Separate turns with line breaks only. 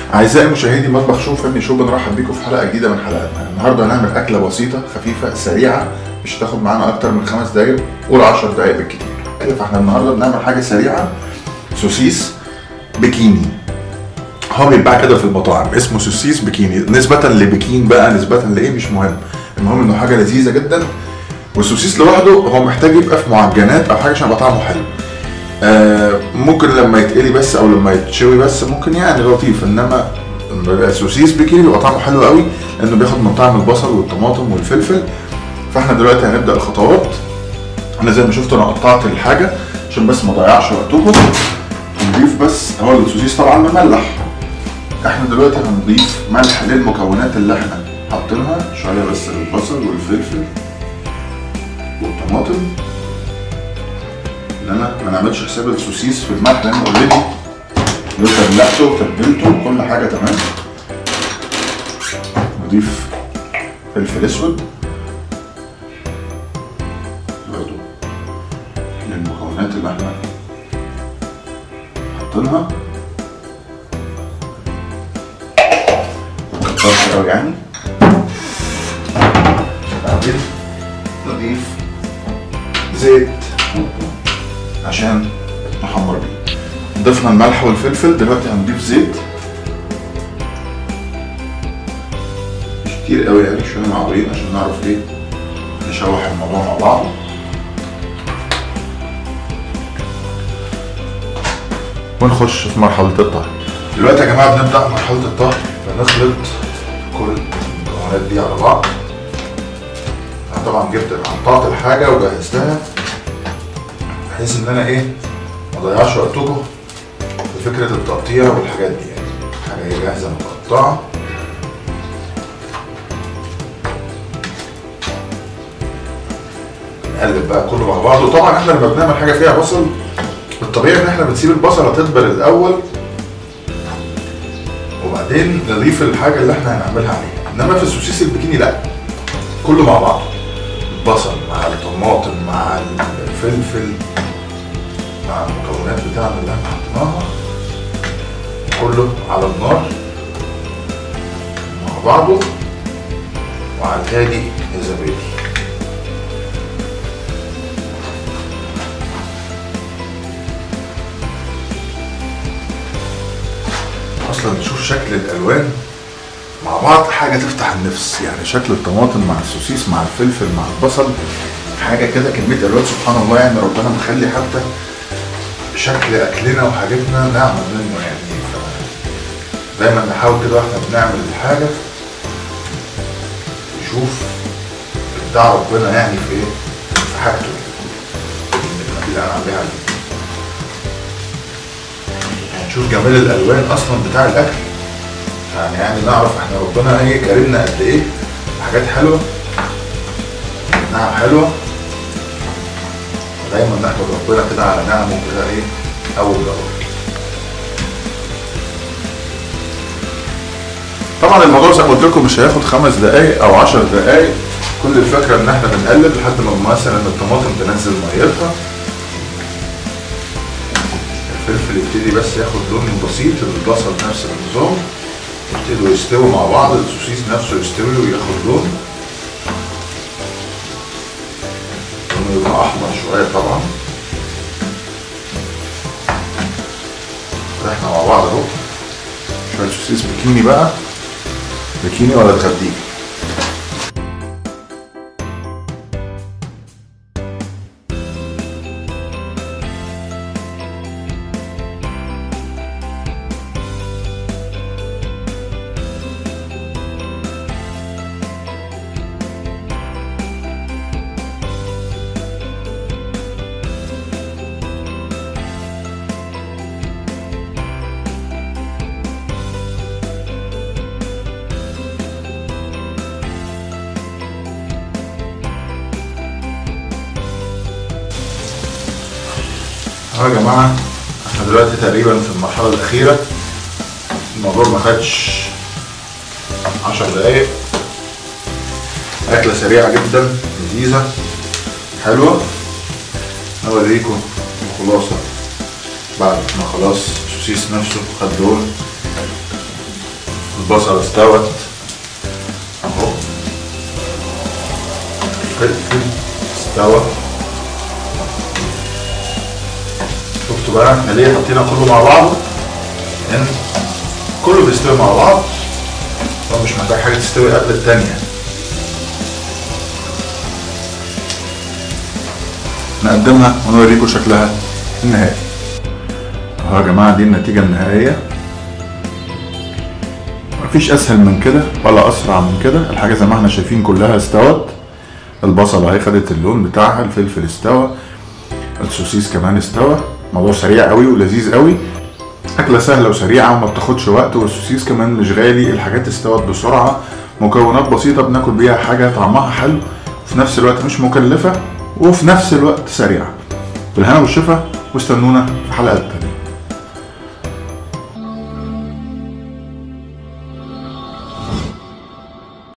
أعزائي مشاهدي مطبخ شو فني شو بنرحب بيكم في حلقة جديدة من حلقاتنا النهاردة هنعمل أكلة بسيطة خفيفة سريعة مش هتاخد معانا أكتر من خمس دقايق قول 10 دقايق بالكتير فاحنا النهاردة بنعمل حاجة سريعة سوسيس بكيني هو بيتباع كده في المطاعم اسمه سوسيس بكيني نسبة لبكين بقى نسبة لإيه مش مهم المهم إنه حاجة لذيذة جدا والسوسيس لوحده هو محتاج يبقى في معجنات أو حاجة عشان يبقى طعمه حلو آه ممكن لما يتقلي بس او لما يتشوي بس ممكن يعني لطيف انما لما يبقى سوسيس بكيري بيبقى طعمه حلو قوي لانه بياخد من طعم البصل والطماطم والفلفل فاحنا دلوقتي هنبدا الخطوات انا زي ما شفتوا انا قطعت الحاجه عشان بس ما اضيعش وقتكم هنضيف بس هو السوسيس طبعا مملح احنا دلوقتي هنضيف ملح للمكونات اللي احنا حاطينها شويه بس للبصل والفلفل والطماطم ان انا ما نعملش حساب السوسيس في الملح لان اوريدي تبلته وتبلته كل حاجه تمام نضيف فلفل اسود برضو للمكونات اللي احنا حاطينها مكترش قوي يعني بعدين نضيف زيت عشان نحمر بيه ضفنا الملح والفلفل دلوقتي هنضيف زيت مش كتير قوي يعني شويه معقولين عشان نعرف ايه نشوح الموضوع مع بعض ونخش في مرحلة الطهي دلوقتي يا جماعة بنبدأ مرحلة الطهي فنخلط كل المكونات دي على بعض أنا طبعا جبت قطعت الحاجة وجهزتها بحيث ان انا ايه ما اضيعش وقتكم في فكره التقطيع والحاجات دي يعني حاجه ايه جاهزه متقطعه نقلب بقى كله مع بعضه وطبعا احنا لما بنعمل حاجه فيها بصل الطبيعي ان احنا بنسيب البصله تدبل الاول وبعدين نضيف الحاجه اللي احنا هنعملها عليها انما في السوسيس البكيني لا كله مع بعضه البصل مع الطماطم مع الفلفل مع المكونات بتاعنا اللي احنا حطيناها كله على النار مع بعضه وعلى الهادي يا زبادي اصلا نشوف شكل الالوان مع بعض حاجه تفتح النفس يعني شكل الطماطم مع السوسيس مع الفلفل مع البصل حاجه كده كميه الوان سبحان الله يعني ربنا مخلي حتى شكل اكلنا وحاجتنا نعمل منه يعني دايما نحاول كده واحنا بنعمل الحاجه نشوف ابداع ربنا يعني في ايه في حاجته اللي انا عليها يعني نشوف جمال الالوان اصلا بتاع الاكل يعني يعني نعرف احنا ربنا ايه كرمنا قد ايه حاجات حلوه نعم حلوه دايما نحمد ربنا كده على نعمه كده ايه اول باول طبعا الموضوع زي ما قلت لكم مش هياخد خمس دقايق او عشر دقايق كل الفكره ان احنا بنقلب لحد ما مثلا الطماطم تنزل ميتها الفلفل يبتدي بس ياخد لون بسيط البصل نفس النظام يبتدوا يستووا مع بعض السوسيس نفسه يستوي وياخد لون لونه يبقى احمر شويه طبعا احنا مع بعض اهو شويه سوسيس بكيني بقى بكيني ولا تخديك اه يا جماعه احنا دلوقتي تقريبا في المرحله الاخيره الموضوع ما خدش 10 دقايق اكله سريعه جدا لذيذه حلوه اوريكم الخلاصه بعد ما خلاص السوسيس نفسه خد لون البصل استوت اهو الفلفل استوى شفتوا بقى احنا ليه حطينا كله مع بعض ان كله بيستوي مع بعض فمش محتاج حاجه تستوي قبل التانيه نقدمها ونوريكم شكلها النهائي اهو يا جماعه دي النتيجه النهائيه مفيش اسهل من كده ولا اسرع من كده الحاجه زي ما احنا شايفين كلها استوت البصله اهي خدت اللون بتاعها الفلفل استوى السوسيس كمان استوى موضوع سريع قوي ولذيذ قوي اكله سهله وسريعه وما بتاخدش وقت والسوسيس كمان مش غالي الحاجات استوت بسرعه مكونات بسيطه بناكل بيها حاجه طعمها حلو وفي نفس الوقت مش مكلفه وفي نفس الوقت سريعه بالهنا والشفا واستنونا في حلقات تانية